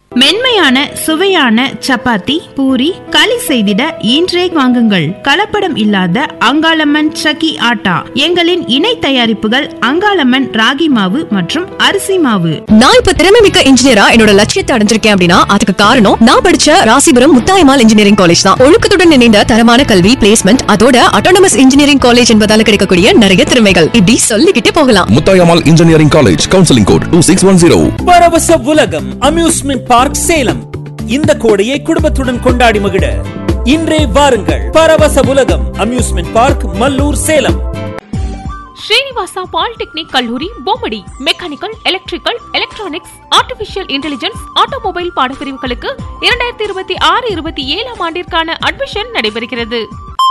மென்மையான சுவையான சப்பாத்தி பூரி களி செய்திட இன்றே வாங்குங்கள் கலப்படம் இல்லாத அங்காளம்மன் சக்கி ஆட்டா எங்களின் இணை தயாரிப்புகள் அங்காளம்மன் ராகி மாவு மற்றும் அரிசி மாவு நான் இப்ப திறமை மிக்க இன்ஜினியரா என்னோட லட்சியத்தை அடைஞ்சிருக்கேன் அப்படின்னா அதுக்கு காரணம் நான் படிச்ச ராசிபுரம் முத்தாயமால் இன்ஜினியரிங் காலேஜ் தான் ஒழுக்கத்துடன் இணைந்த தரமான கல்வி பிளேஸ்மெண்ட் அதோட அட்டானமஸ் இன்ஜினியரிங் காலேஜ் என்பதால கிடைக்கக்கூடிய நிறைய திறமைகள் இப்படி சொல்லிக்கிட்டே போகலாம் Muthayammal engineering college counselling code two six one zero Paravasa Ulagam amusement park Salem இந்த கோடையை குடும்பத்துடன் கொண்டாடி மகிழ இன்றே வாருங்கள் Paravasa Ulagam amusement park Mallur Salem Srinivasa polytechnic கல்லூரி Bommidi mechanical electrical electronics artificial intelligence automobile பாடப்பிரிவுகளுக்கு இரண்டாயிரத்தி இருபத்தி ஆறு இருபத்தி ஏழாம் ஆண்டிற்கான அட்மிஷன் நடைபெறுகிறது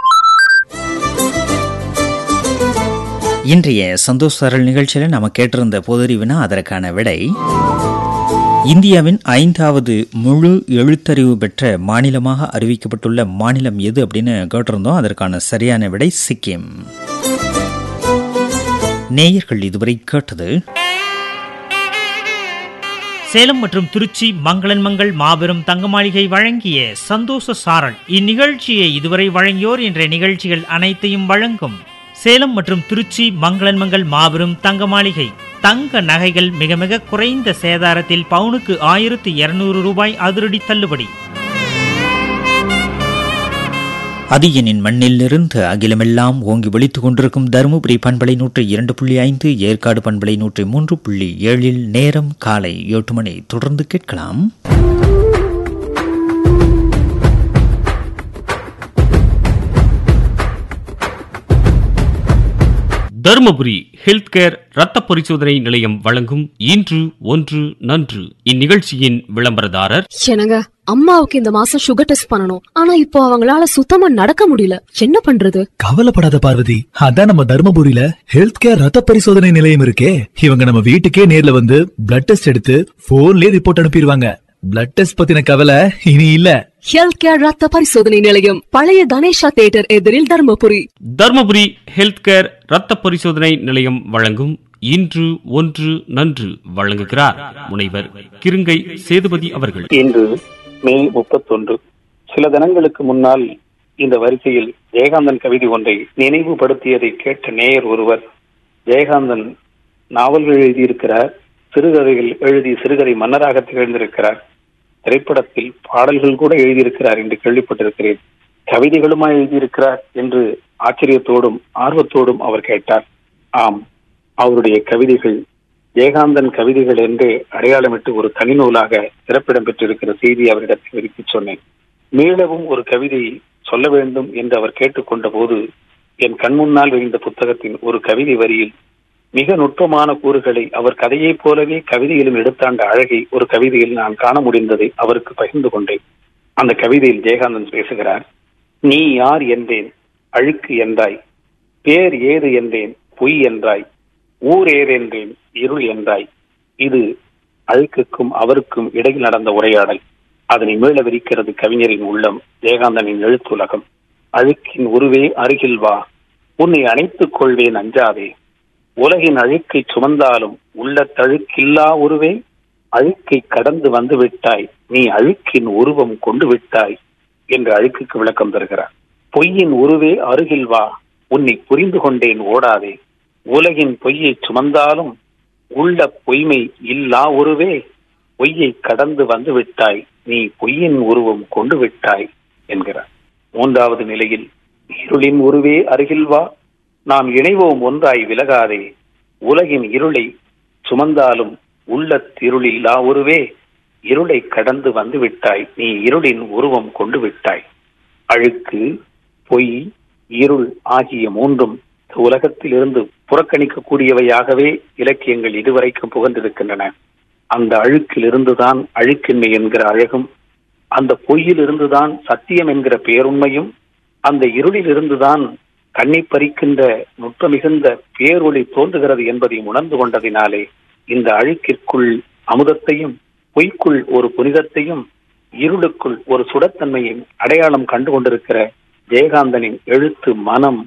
இன்றைய சந்தோஷ் சரல் நிகழ்ச்சியில் நம்ம கேட்டிருந்த பொதறிவுனா அதற்கான விடை இந்தியாவின் ஐந்தாவது முழு எழுத்தறிவு பெற்ற மாநிலமாக அறிவிக்கப்பட்டுள்ள மாநிலம் எது அப்படின்னு கேட்டிருந்தோம் அதற்கான சரியான விடை சிக்கிம் நேயர்கள் இதுவரை கேட்டது சேலம் மற்றும் திருச்சி மங்களன் மங்கள் மாபெரும் தங்க மாளிகை வழங்கிய சந்தோஷ சாரல் இந்நிகழ்ச்சியை இதுவரை வழங்கியோர் என்ற நிகழ்ச்சிகள் அனைத்தையும் வழங்கும் சேலம் மற்றும் திருச்சி மங்களன் மங்கள் மாபெரும் தங்க மாளிகை தங்க நகைகள் மிக மிக குறைந்த சேதாரத்தில் பவுனுக்கு ஆயிரத்து இருநூறு ரூபாய் அதிரடி தள்ளுபடி அதியனின் மண்ணிலிருந்து அகிலமெல்லாம் ஓங்கி ஒலித்துக் கொண்டிருக்கும் தருமபுரி பண்பலை நூற்றி இரண்டு புள்ளி ஐந்து ஏற்காடு பண்பலை நூற்றி மூன்று புள்ளி ஏழில் நேரம் காலை எட்டு மணி தொடர்ந்து கேட்கலாம் தருமபுரி ஹெல்த் கேர் ரத்த பரிசோதனை நிலையம் வழங்கும் இன்று ஒன்று நன்று இந்நிகழ்ச்சியின் விளம்பரதாரர் என்னங்க அம்மாவுக்கு இந்த மாசம் சுகர் டெஸ்ட் பண்ணணும் ஆனா இப்போ அவங்களால சுத்தமா நடக்க முடியல என்ன பண்றது கவலைப்படாத பார்வதி அதான் நம்ம தர்மபுரியில ஹெல்த் கேர் ரத்த பரிசோதனை நிலையம் இருக்கே இவங்க நம்ம வீட்டுக்கே நேர்ல வந்து பிளட் டெஸ்ட் எடுத்து போன்லயே ரிப்போர்ட் அனுப்பிடுவாங்க பிளட் டெஸ்ட் பத்தின கவலை இனி இல்ல ஹெல்த் கேர் ரத்த பரிசோதனை நிலையம் பழைய கணேஷா தியேட்டர் எதிரில் தர்மபுரி தருமபுரி ஹெல்த் கேர் ரத்த பரிசோதனை நிலையம் வழங்கும் இன்று ஒன்று நன்று வழங்குகிறார் முனைவர் கிருங்கை சேதுபதி அவர்கள் இன்று மே முப்பத்தொன்று சில தினங்களுக்கு முன்னால் இந்த வரிசையில் ஜெயகாந்தன் கவிதை ஒன்றை நினைவுபடுத்தியதை கேட்ட நேயர் ஒருவர் ஜெயகாந்தன் நாவல்கள் எழுதியிருக்கிறார் சிறுகதைகள் எழுதி சிறுகதை மன்னராக திகழ்ந்திருக்கிறார் திரைப்படத்தில் பாடல்கள் கூட எழுதியிருக்கிறார் என்று கேள்விப்பட்டிருக்கிறேன் கவிதைகளுமா எழுதியிருக்கிறார் என்று ஆச்சரியத்தோடும் ஆர்வத்தோடும் அவர் கேட்டார் ஆம் அவருடைய கவிதைகள் ஜெயகாந்தன் கவிதைகள் என்று அடையாளமிட்டு ஒரு தனி நூலாக சிறப்பிடம் பெற்றிருக்கிற செய்தி அவரிடத்தில் விரித்து சொன்னேன் மீளவும் ஒரு கவிதை சொல்ல வேண்டும் என்று அவர் கேட்டுக்கொண்ட போது என் கண்முன்னால் விரிந்த புத்தகத்தின் ஒரு கவிதை வரியில் மிக நுட்பமான கூறுகளை அவர் கதையைப் போலவே கவிதையிலும் எடுத்தாண்ட அழகை ஒரு கவிதையில் நான் காண முடிந்ததை அவருக்கு பகிர்ந்து கொண்டேன் அந்த கவிதையில் ஜெயகாந்தன் பேசுகிறார் நீ யார் என்றேன் அழுக்கு என்றாய் பேர் ஏது என்றேன் பொய் என்றாய் ஊர் ஏதென்றேன் இருள் என்றாய் இது அழுக்குக்கும் அவருக்கும் இடையில் நடந்த உரையாடல் அதனை மீள விரிக்கிறது கவிஞரின் உள்ளம் ஜெயகாந்தனின் எழுத்துலகம் அழுக்கின் உருவே அருகில் வா உன்னை அணைத்துக் கொள்வேன் அஞ்சாதே உலகின் அழுக்கை சுமந்தாலும் உள்ள தழுக்கில்லா உருவே அழுக்கை கடந்து வந்து விட்டாய் நீ அழுக்கின் உருவம் கொண்டு விட்டாய் என்று அழுக்குக்கு விளக்கம் தருகிறார் பொய்யின் உருவே அருகில் வா உன்னை புரிந்து கொண்டேன் ஓடாதே உலகின் பொய்யை சுமந்தாலும் உள்ள பொய்மை இல்லா உருவே பொய்யை கடந்து வந்து விட்டாய் நீ பொய்யின் உருவம் கொண்டு விட்டாய் என்கிறார் மூன்றாவது நிலையில் இருளின் உருவே அருகில் வா நாம் இணைவோம் ஒன்றாய் விலகாதே உலகின் இருளை சுமந்தாலும் உள்ள திருளில்லா உருவே இருளை கடந்து வந்து விட்டாய் நீ இருளின் உருவம் கொண்டு விட்டாய் அழுக்கு பொய் இருள் ஆகிய மூன்றும் உலகத்தில் இருந்து புறக்கணிக்கக்கூடியவையாகவே இலக்கியங்கள் இதுவரைக்கும் புகழ்ந்திருக்கின்றன அந்த அழுக்கில் இருந்துதான் அழுக்கின்மை என்கிற அழகும் அந்த பொய்யில் இருந்துதான் சத்தியம் என்கிற பேருண்மையும் அந்த இருளில் இருந்துதான் கண்ணை பறிக்கின்ற நுட்ப மிகுந்த பேரொளி தோன்றுகிறது என்பதையும் உணர்ந்து கொண்டதினாலே இந்த அழுக்கிற்குள் அமுதத்தையும் பொய்க்குள் ஒரு புனிதத்தையும் இருளுக்குள் ஒரு சுடத்தன்மையும் அடையாளம் கண்டு கொண்டிருக்கிற ஜெயகாந்தனின் எழுத்து மனம்